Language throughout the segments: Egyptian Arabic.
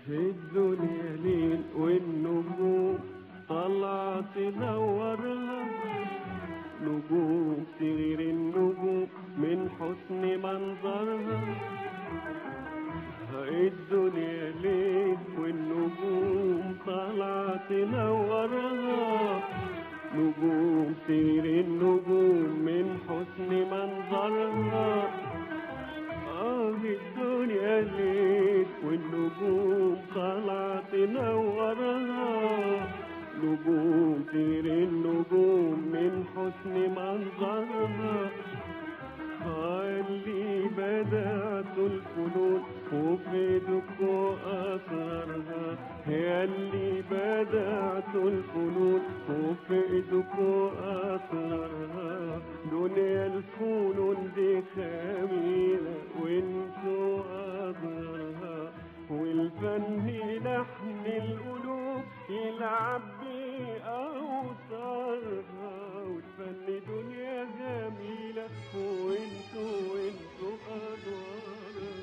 في الدنيا ليل والنجوم طالعة تنورها نجوم تغير النجوم من حسن منظرها الدنيا ليل والنجوم طالعة تنورها نجوم تغير النجوم من حسن منظرها آه الدنيا ليل والنجوم طالعة تنورها نجوم تغير النجوم من حسن منظرها اللي بدأت الفنون وفيدك وأثرها هي اللي بدأت الفنون وفيدك وأثرها دنيا الفنون دي خميلة وانتو أثرها والفن لحن القلوب يلعب بأوتارها والفن دنيا جميلة وانتو وانتو أدوارها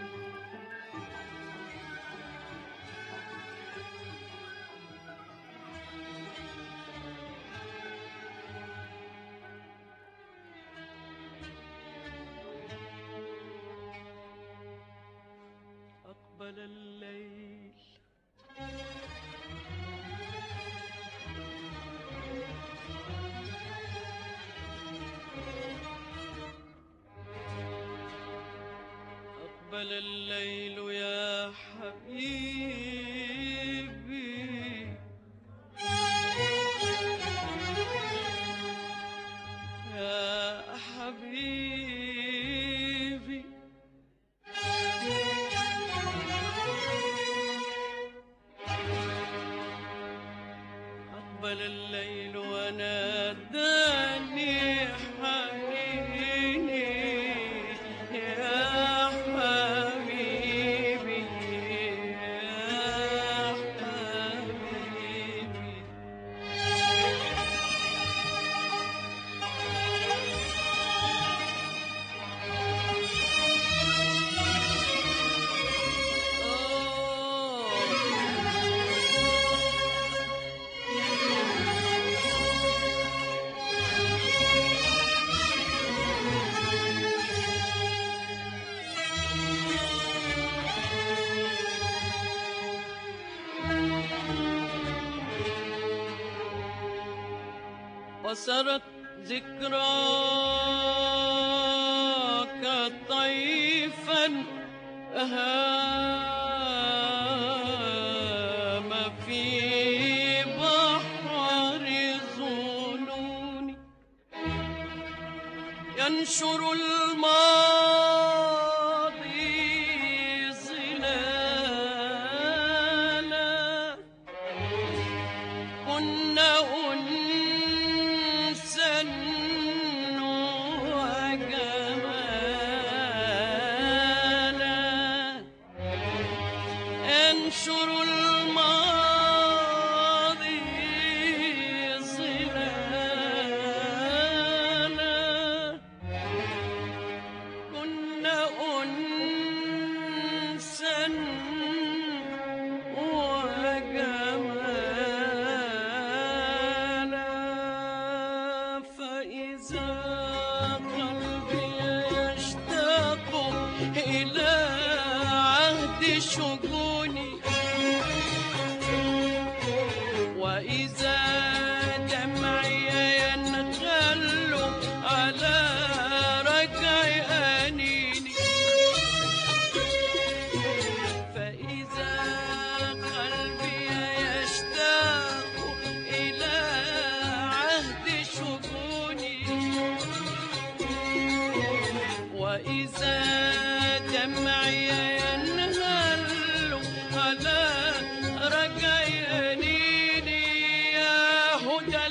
أقبل الليل أقبل الليل يا حبيبي يا حبيبي أقبل الليل وناداني حنيني يا حبيبي يا حبيبي وسرت ذكراك طيفا هام في بحر ظنوني ينشر الماضي ظلالا كنا أنسا وجمالا انشر الماضي ظلالا كنا أنسا وجمالا فإذا قلبي يشتاق إلى عهد شجوني وإذا دمعي ينغل على ركع أنيني فإذا قلبي يشتاق إلى عهد شجوني وإذا دمعي ينهل على رجع أنيني يا هدى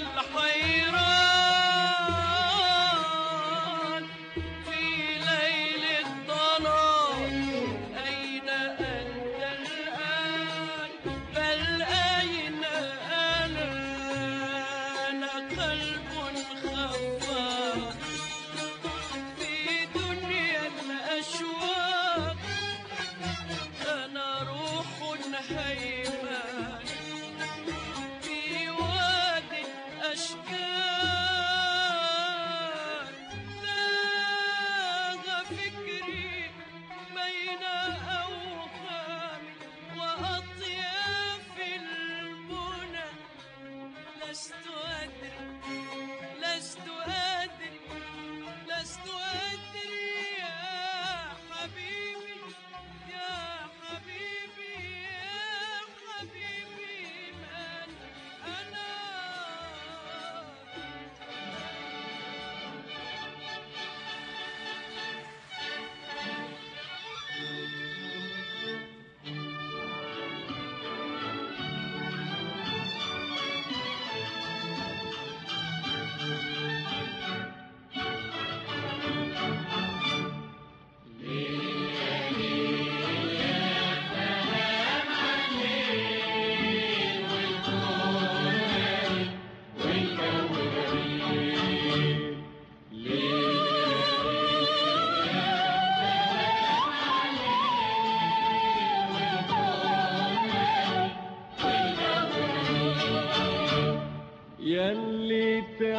الحيران في ليل الظلام أين أنت الآن بل أين أنا أنا قلب خفاف في دنيا الأشواق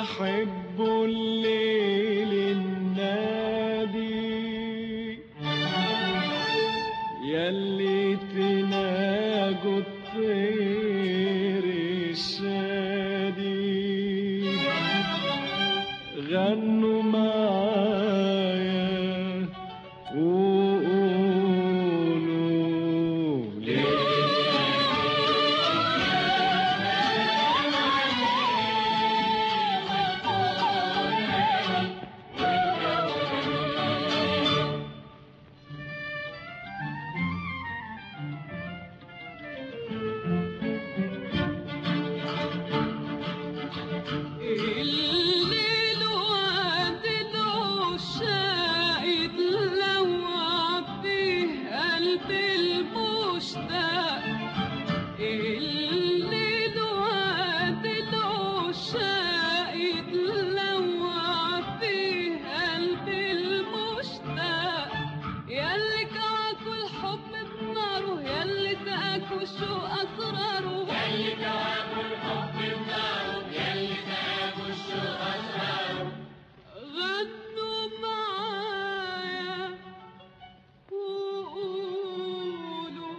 بتحبوا الليل النادي يلي تناجوا الطير الشادي غنوا معايا وقولوا ليه الليل وعدله شاهد لوع فيه قلب المشتاق الليل وعدله شاهد لوع فيه قلب المشتاق ياللي كعكوا الحب بناره ياللي تاكوا شو اسراره ياللي كعكوا الحب بناره ياللي تاكوا شو اسراره غنوا معايا وقولوا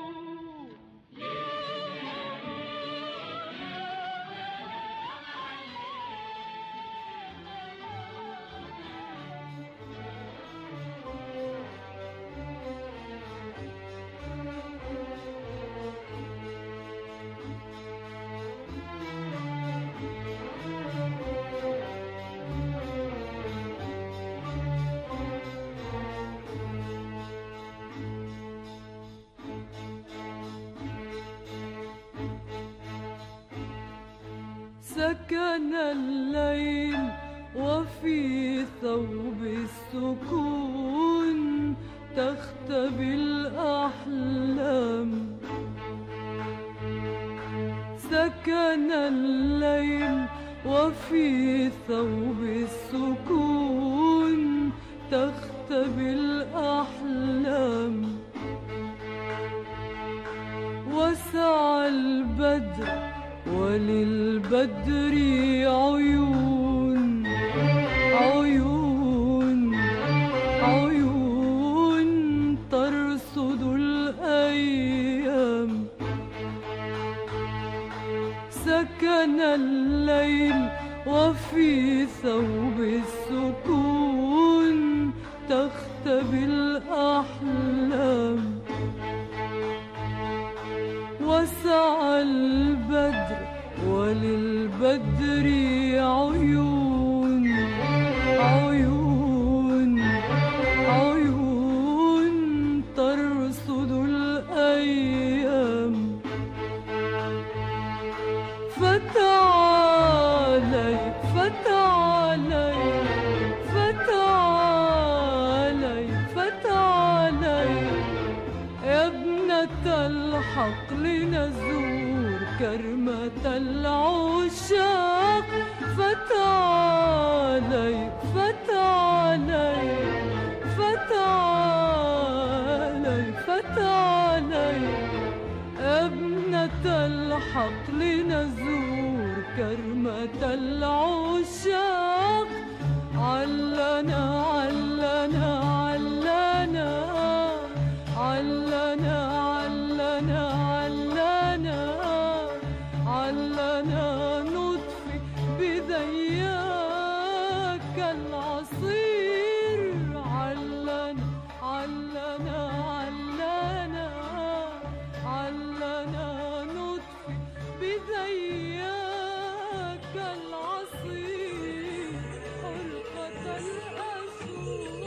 سكن الليل وفي ثوب السكون تختبي الأحلام سكن الليل وفي ثوب السكون تختبي الأحلام وسع البدر وللبدر عيون عيون عيون ترصد الأيام سكن الليل وفي ثوب السكون تختبي الأحلام وسع البدر وللبدر عيون عيون عيون ترصد الأيام فتعالي فتعالي فتعالي فتعالي يا ابنة الحق لنزور كرمة العشاق فتعالي فتعالي فتعالي فتعالي ابنة الحق لنزور كرمة العشاق علنا علنا علنا علنا علنا علنا علنا نطفي بذياك العصير علنا علنا علنا علنا نطفي بذياك العصير حلقة الأسود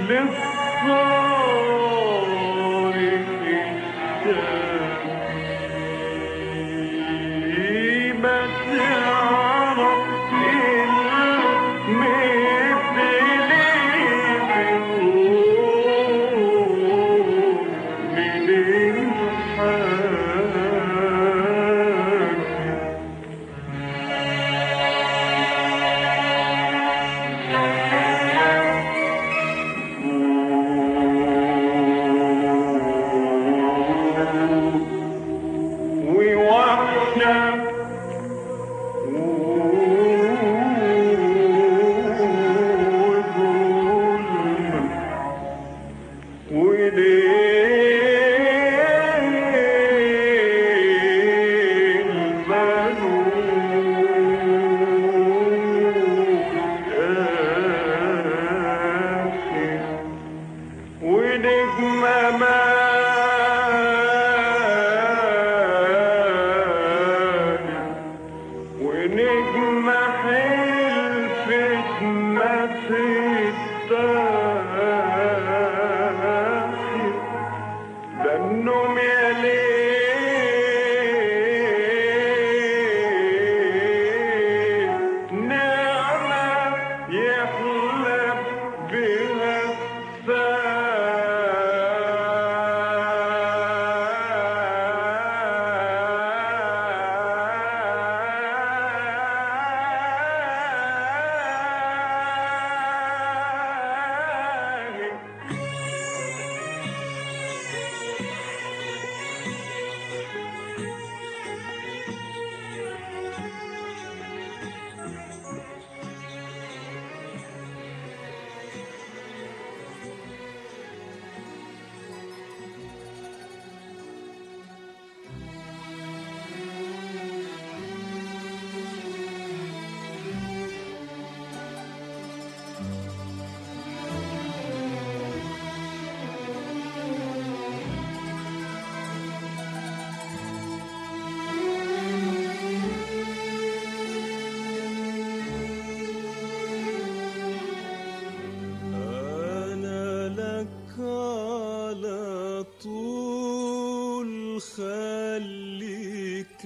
خليك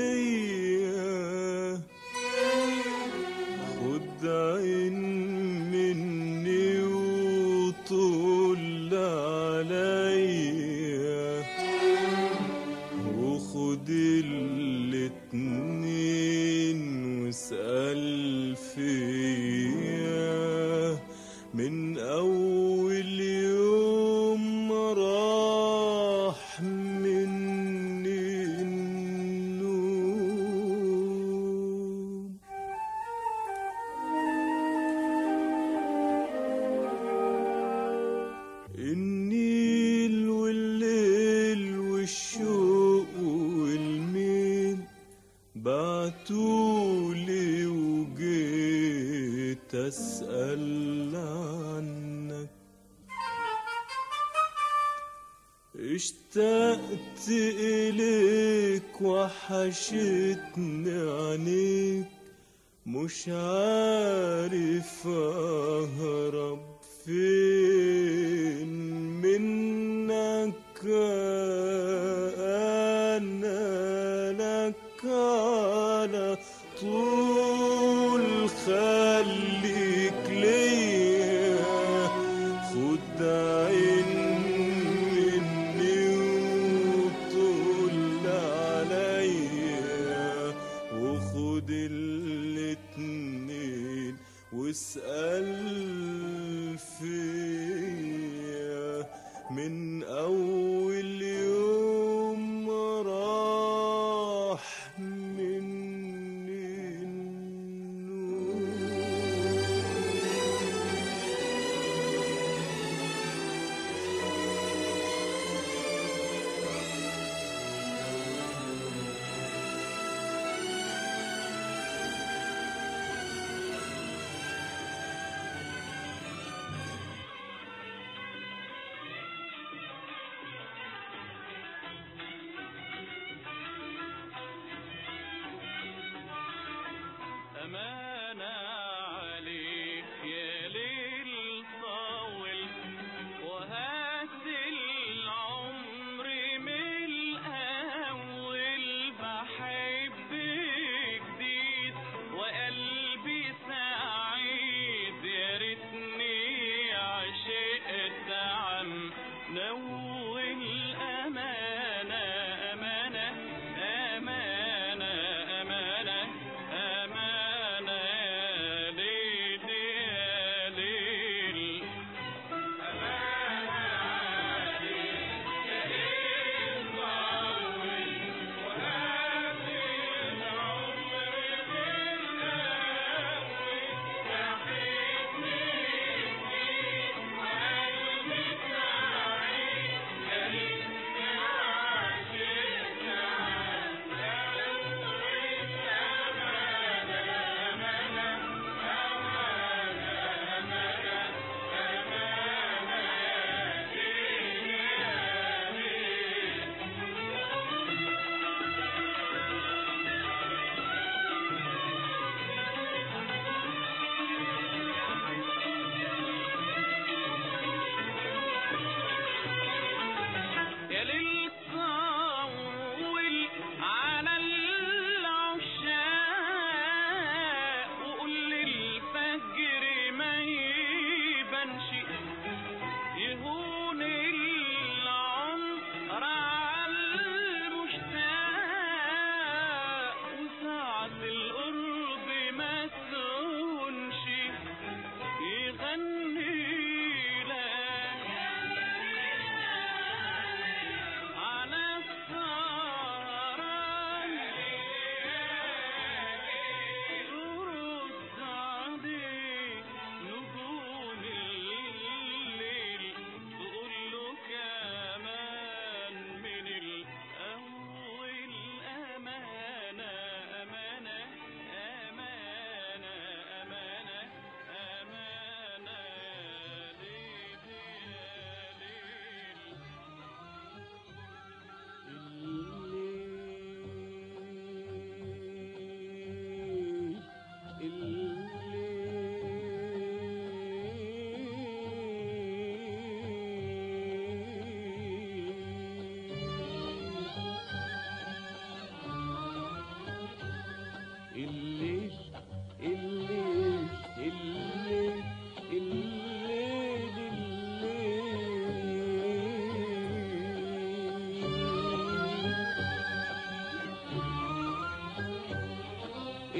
ليا خد عين مني وطول عليا وخد الاتنين واسأل فيا من أول يوم ما راح مني النوم النيل والليل والشوق والميل بعتولي وجيت أسأل عنك اشتقت إليك وحشتني عينيك مش عارف أهرب فين منك أنا لك على طول خليك ليا خد عين مني وطول عليا وخد الاتنين واسأل فين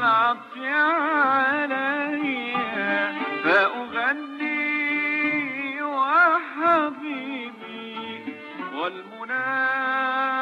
العطف علي فأغني وحبيبي والمنى